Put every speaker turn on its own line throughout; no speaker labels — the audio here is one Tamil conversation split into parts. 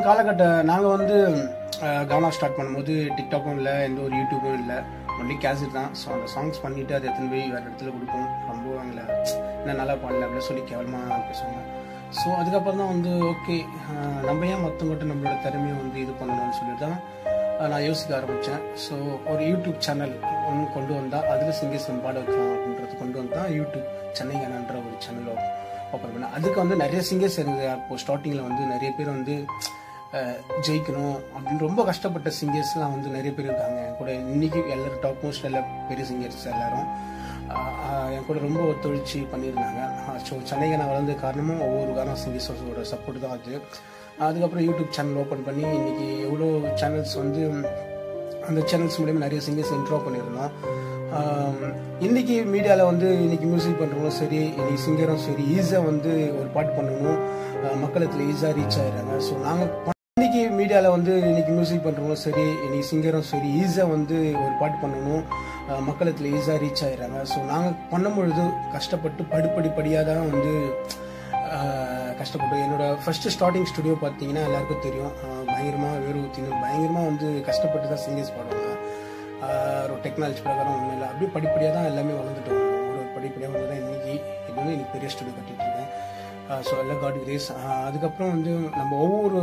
காலகட்ட நாங்கள் வந்து அஹ், கானா ஸ்டார்ட் பண்ணும்போது டிக்டாக்கும் இல்லை எந்த ஒரு யூடியூபும் இல்லை ஒன்லி கேசட் தான் ஸோ அந்த சாங்ஸ் பண்ணிட்டு அதை எடுத்துன்னு போய் வேறு இடத்துல கொடுப்போம் ரொம்ப அவங்கள என்ன நல்லா பாடல அப்படின்னு சொல்லி கேவலமாக பேசுவாங்க ஸோ அதுக்கப்புறம் தான் வந்து ஓகே நம்ம ஏன் மற்றவங்ககிட்ட நம்மளோட திறமையை வந்து இது பண்ணணும்னு சொல்லிட்டு தான் அஹ், நான் யோசிக்க ஆரம்பித்தேன் ஸோ ஒரு யூடியூப் சேனல் ஒன்று கொண்டு வந்தால் அதில் சிங்கர்ஸ் நம்ம பாட வைக்கலாம் அப்படின்றது கொண்டு வந்தால் யூடியூப் சென்னை கனன்ற ஒரு சேனல் ஓப்பன் பண்ணேன் அதுக்கு வந்து நிறைய சிங்கர்ஸ் இருக்குது அப்போ ஸ்டார்டிங்கில் வந்து நிறைய பேர் வந்து அஹ், ஜெயிக்கணும் அப்படின்னு ரொம்ப கஷ்டப்பட்ட சிங்கர்ஸ்லாம் வந்து நிறைய பேர் இருக்காங்க என் கூட இன்னைக்கு எல்லாரும் டாப் மோஸ்ட் எல்லா பெரிய சிங்கர்ஸ் எல்லாரும் அஹ், அஹ், என் கூட ரொம்ப ஒத்துழைச்சி பண்ணியிருந்தாங்க ஸோ சென்னைக்கு நான் வளர்ந்த காரணமும் ஒவ்வொரு காரணம் சிங்கர்ஸோட சப்போர்ட் தான் அது அதுக்கப்புறம் யூடியூப் சேனல் ஓப்பன் பண்ணி இன்னைக்கு எவ்வளோ சேனல்ஸ் வந்து அந்த சேனல்ஸ் மூலியமா நிறைய சிங்கர்ஸ் இன்ட்ரோ பண்ணியிருந்தோம் ஆம், இன்னைக்கு மீடியாவில் வந்து இன்னைக்கு மியூசிக் பண்ணுறவங்களும் சரி இன்னைக்கு சிங்கரும் சரி ஈஸியாக வந்து ஒரு பாட்டு பண்ணணும் அஹ், மக்களுக்கு ஈஸியாக ரீச் ஆயிடுறாங்க ஸோ நாங்கள் இன்னைக்கு மீடியாவில் வந்து இன்னைக்கு மியூசிக் பண்ணுறவங்களும் சரி இன்னைக்கு சிங்கரும் சரி ஈஸியாக வந்து ஒரு பாட்டு பண்ணணும் அஹ், மக்களுக்கு ஈஸியாக ரீச் ஆயிடுறாங்க ஸோ நாங்கள் பண்ணும் பொழுது கஷ்டப்பட்டு படிப்படிப்படியாக தான் வந்து ஆஹ் கஷ்டப்பட்டோம் என்னோட ஃபர்ஸ்ட் ஸ்டார்டிங் ஸ்டுடியோ பார்த்தீங்கன்னா எல்லாருக்கும் தெரியும் ஆஹ் பயங்கரமா வேறு ஊற்றினு பயங்கரமா வந்து கஷ்டப்பட்டு தான் சிங்கர்ஸ் பாடுவாங்க ஆஹ் ஒரு டெக்னாலஜி பிரகாரம் ஒன்றும் இல்லை அப்படியே படிப்படியாக தான் எல்லாமே வளர்ந்துட்டோம் ஒரு ஒரு படிப்படியாக வந்து தான் இன்னைக்கு இது வந்து இன்னைக்கு பெரிய ஸ்டுடியோ கட்டிட்டு இருக்கேன் ஸோ எல்லாம் காட் கிரேஸ் அதுக்கப்புறம் வந்து நம்ம ஒவ்வொரு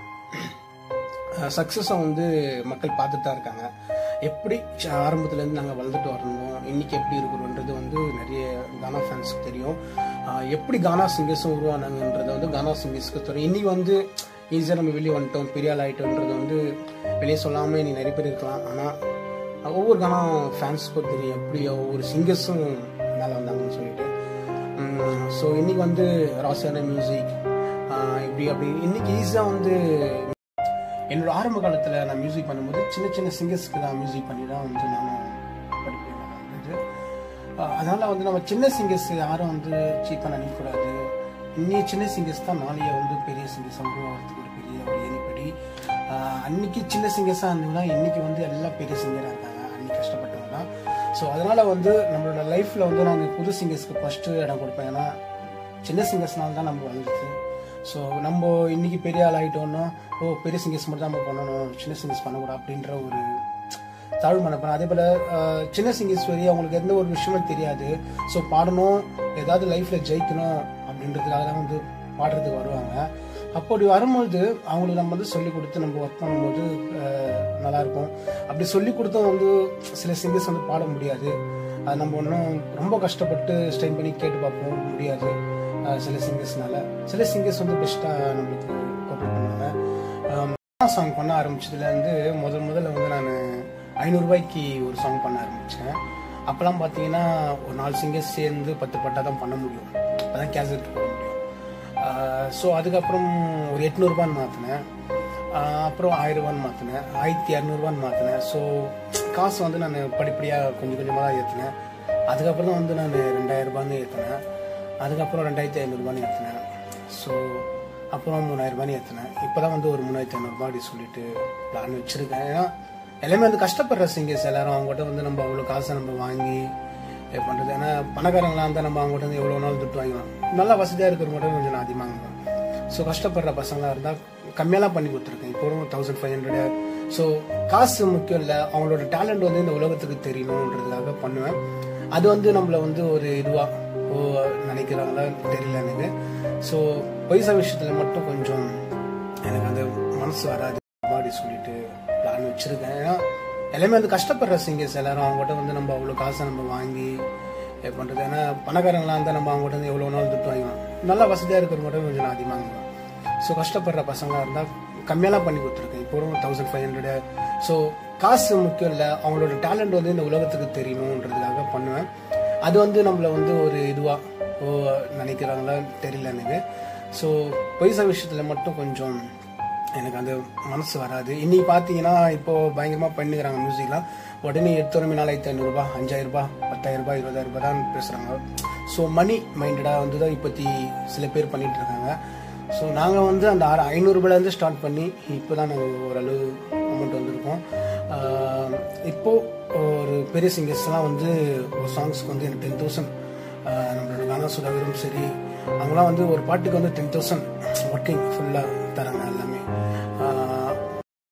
சக்ஸஸை வந்து மக்கள் பார்த்துட்டு தான் இருக்காங்க எப்படி ச- ஆரம்பத்துலேருந்து நாங்கள் வளர்ந்துட்டு வரணும் இன்னைக்கு எப்படி இருக்கிறோன்றது வந்து நிறைய கானா ஃபேன்ஸ்க்கு தெரியும் ஆஹ் எப்படி கானா சிங்கர்ஸும் உருவானாங்கன்றது வந்து கானா சிங்கர்ஸ்க்கு தெரியும் இன்னைக்கு வந்து ஈஸியாக நம்ம வெளியே வந்துட்டோம் பெரிய ஆள் ஆகிட்டோன்றது வந்து வெளியே சொல்லாமல் நீ நிறைய பேர் இருக்கலாம் ஆனால் ஒவ்வொரு கானா ஃபேன்ஸ்க்கும் தெரியும் எப்படி ஒவ்வொரு சிங்கர்ஸும் மேலே வந்தாங்கன்னு சொல்லிட்டு ஸோ இன்னைக்கு வந்து ராசியான மியூசிக் இப்படி அப்படி இன்னைக்கு ஈஸியாக வந்து என்னோட ஆரம்ப காலத்தில் நான் மியூசிக் பண்ணும்போது சின்ன சின்ன சிங்கர்ஸ்க்கு தான் மியூசிக் பண்ணி தான் வந்து நானும் படிப்பேன் வந்து அதனால வந்து நம்ம சின்ன சிங்கர்ஸ் யாரும் வந்து சீப்பாக நினைக்கக்கூடாது இன்னைய சின்ன சிங்கர்ஸ் தான் நாளைய வந்து பெரிய சிங்கர்ஸ் உருவாகிறதுக்கு ஒரு பெரிய ஒரு ஏணிப்படி ஆஹ் அன்னைக்கு சின்ன சிங்கர்ஸாக இருந்தவங்க இன்னைக்கு வந்து எல்லாம் பெரிய சிங்கராக இருக்காங்க அன்னைக்கு கஷ்டப்பட்டவங்க தான் ஸோ அதனால வந்து நம்மளோட லைஃப்பில் வந்து நாங்கள் புது சிங்கர்ஸ்க்கு ஃபஸ்ட்டு இடம் கொடுப்பேன் ஏன்னா சின்ன சிங்கர்ஸ்னால தான் நம்ம வளர்ந்துச்சு ஸோ நம்ம இன்னைக்கு பெரிய ஆள் ஆகிட்டோம்னா ஓ பெரிய சிங்கர்ஸ் மட்டும் தான் நம்ம பண்ணணும் சின்ன சிங்கர்ஸ் பண்ணக்கூடாது அப்படின்ற ஒரு தாழ்வு மனப்பான் அதே போல் அஹ், சின்ன சிங்கர்ஸ் வரி அவங்களுக்கு எந்த ஒரு விஷயமும் தெரியாது ஸோ பாடணும் ஏதாவது லைஃப்பில் ஜெயிக்கணும் அப்படின்றதுக்காக தான் வந்து பாடுறதுக்கு வருவாங்க அப்படி வரும்போது அவங்களுக்கு நம்ம வந்து சொல்லி கொடுத்து நம்ம ஒர்க் பண்ணும்போது அஹ், நல்லா இருக்கும் அப்படி சொல்லி கொடுத்தும் வந்து சில சிங்கர்ஸ் வந்து பாட முடியாது அது நம்ம ஒன்றும் ரொம்ப கஷ்டப்பட்டு ஸ்ட்ரெயின் பண்ணி கேட்டு பார்ப்போம் முடியாது அஹ், சில சிங்கர்ஸ்னால சில சிங்கர்ஸ் வந்து பெஸ்ட்டாக நம்மளுக்கு கோஆப்ரேட் பண்ணுவாங்க சாங் பண்ண ஆரம்பிச்சதுலேருந்து முதல் முதல்ல வந்து நான் ஐநூறுரூபாய்க்கு ஒரு சாங் பண்ண ஆரம்பித்தேன் அப்போல்லாம் பார்த்தீங்கன்னா ஒரு நாலு சிங்கர்ஸ் சேர்ந்து பத்து பட்டா தான் பண்ண முடியும் அப்பதான் கேசட் போட முடியும் ஸோ அதுக்கப்புறம் ஒரு எட்நூறுபான்னு மாற்றினேன் அப்புறம் ஆயிரம் ரூபான்னு மாற்றினேன் ஆயிரத்தி இரநூறுபான்னு மாற்றினேன் ஸோ காசு வந்து நான் படிப்படியாக கொஞ்சம் கொஞ்சமாக தான் ஏற்றினேன் அதுக்கப்புறம் தான் வந்து நான் ரெண்டாயிரம் ரூபான்னு ஏற்றினேன் அதுக்கப்புறம் ரெண்டாயிரத்தி ஐநூறுபான்னு ஏற்றினேன் ஸோ அப்புறம் மூணாயிரம் ரூபான்னு ஏற்றினேன் இப்போ தான் வந்து ஒரு மூணாயிரத்தி ஐநூறுபா அப்படி சொல்லிட்டு பிளான் வச்சுருக்கேன் ஏன்னா எல்லாமே வந்து கஷ்டப்படுற சிங்கர்ஸ் எல்லாரும் அவங்ககிட்ட வந்து நம்ம அவ்வளோ காசை நம்ம வாங்கி இது பண்ணுறது ஏன்னா பணக்காரங்களாம் இருந்தால் நம்ம அவங்ககிட்ட வந்து எவ்வளோ நாள் துட்டு வாங்கிக்கலாம் நல்லா வசதியாக இருக்கிறவங்க கொஞ்சம் நான் அதிகமாக வாங்குவேன் ஸோ கஷ்டப்படுற பசங்களாக இருந்தால் கம்மியாலாம் பண்ணி கொடுத்துருக்கேன் இப்போ தௌசண்ட் ஃபைவ் ஹண்ட்ரட் ஸோ காசு முக்கியம் இல்லை அவங்களோட டேலண்ட் வந்து இந்த உலகத்துக்கு தெரியணுன்றதுக்காக பண்ணுவேன் அது வந்து நம்மளை வந்து ஒரு இதுவாக ஓ நினைக்கிறாங்களா தெரியல எனக்கு ஸோ பைசா விஷயத்தில் மட்டும் கொஞ்சம் எனக்கு அந்த மனசு வராது அப்படி சொல்லிட்டு பிளான் வச்சுருக்கேன் ஏன்னா எல்லாமே வந்து கஷ்டப்படுற சிங்கர்ஸ் எல்லாரும் அவங்ககிட்ட வந்து நம்ம அவ்வளோ காசை நம்ம வாங்கி இது பண்ணுறது ஏன்னா பணக்காரங்களாம் இருந்தால் நம்ம அவங்ககிட்ட வந்து எவ்வளோ நாள் துட்டு வாங்கிக்கலாம் நல்லா வசதியாக இருக்கிறவங்க கொஞ்சம் நான் அதிகமாக வாங்குவேன் ஸோ கஷ்டப்படுற பசங்களாக இருந்தால் கம்மியாலாம் பண்ணி கொடுத்துருக்கேன் இப்போ தௌசண்ட் ஃபைவ் ஹண்ட்ரட் ஸோ காசு முக்கியம் இல்லை அவங்களோட டேலண்ட் வந்து இந்த உலகத்துக்கு தெரியணுன்றதுக்காக பண்ணுவேன் அது வந்து நம்மளை வந்து ஒரு இதுவாக ஓ நினைக்கிறாங்களா தெரியல எனக்கு ஸோ பைசா விஷயத்தில் மட்டும் கொஞ்சம் எனக்கு அந்த மனசு வராது இன்னைக்கு பார்த்தீங்கன்னா இப்போ பயங்கரமாக பண்ணிக்கிறாங்க மியூசிக்லாம் உடனே எடுத்துறமே நாலாயிரத்தி ஐநூறுரூபா அஞ்சாயிரரூபா பத்தாயிரரூபா இருபதாயிரரூபா தான் பேசுகிறாங்க ஸோ மணி மைண்டடாக வந்து தான் இப்போத்தி சில பேர் பண்ணிட்டு இருக்காங்க ஸோ நாங்கள் வந்து அந்த ஆறு ஐநூறுரூபாலேருந்து ஸ்டார்ட் பண்ணி இப்போ தான் நாங்கள் ஓரளவு அமௌண்ட் வந்திருக்கோம் ஆஹ் இப்போ ஒரு பெரிய சிங்கர்ஸ்லாம் வந்து ஒரு சாங்ஸ்க்கு வந்து எனக்கு டென் தௌசண்ட் நம்மளோட கானா சுதாகரும் சரி அவங்களாம் வந்து ஒரு பாட்டுக்கு வந்து டென் தௌசண்ட் ஒர்க்கிங் ஃபுல்லாக தராங்க எல்லாமே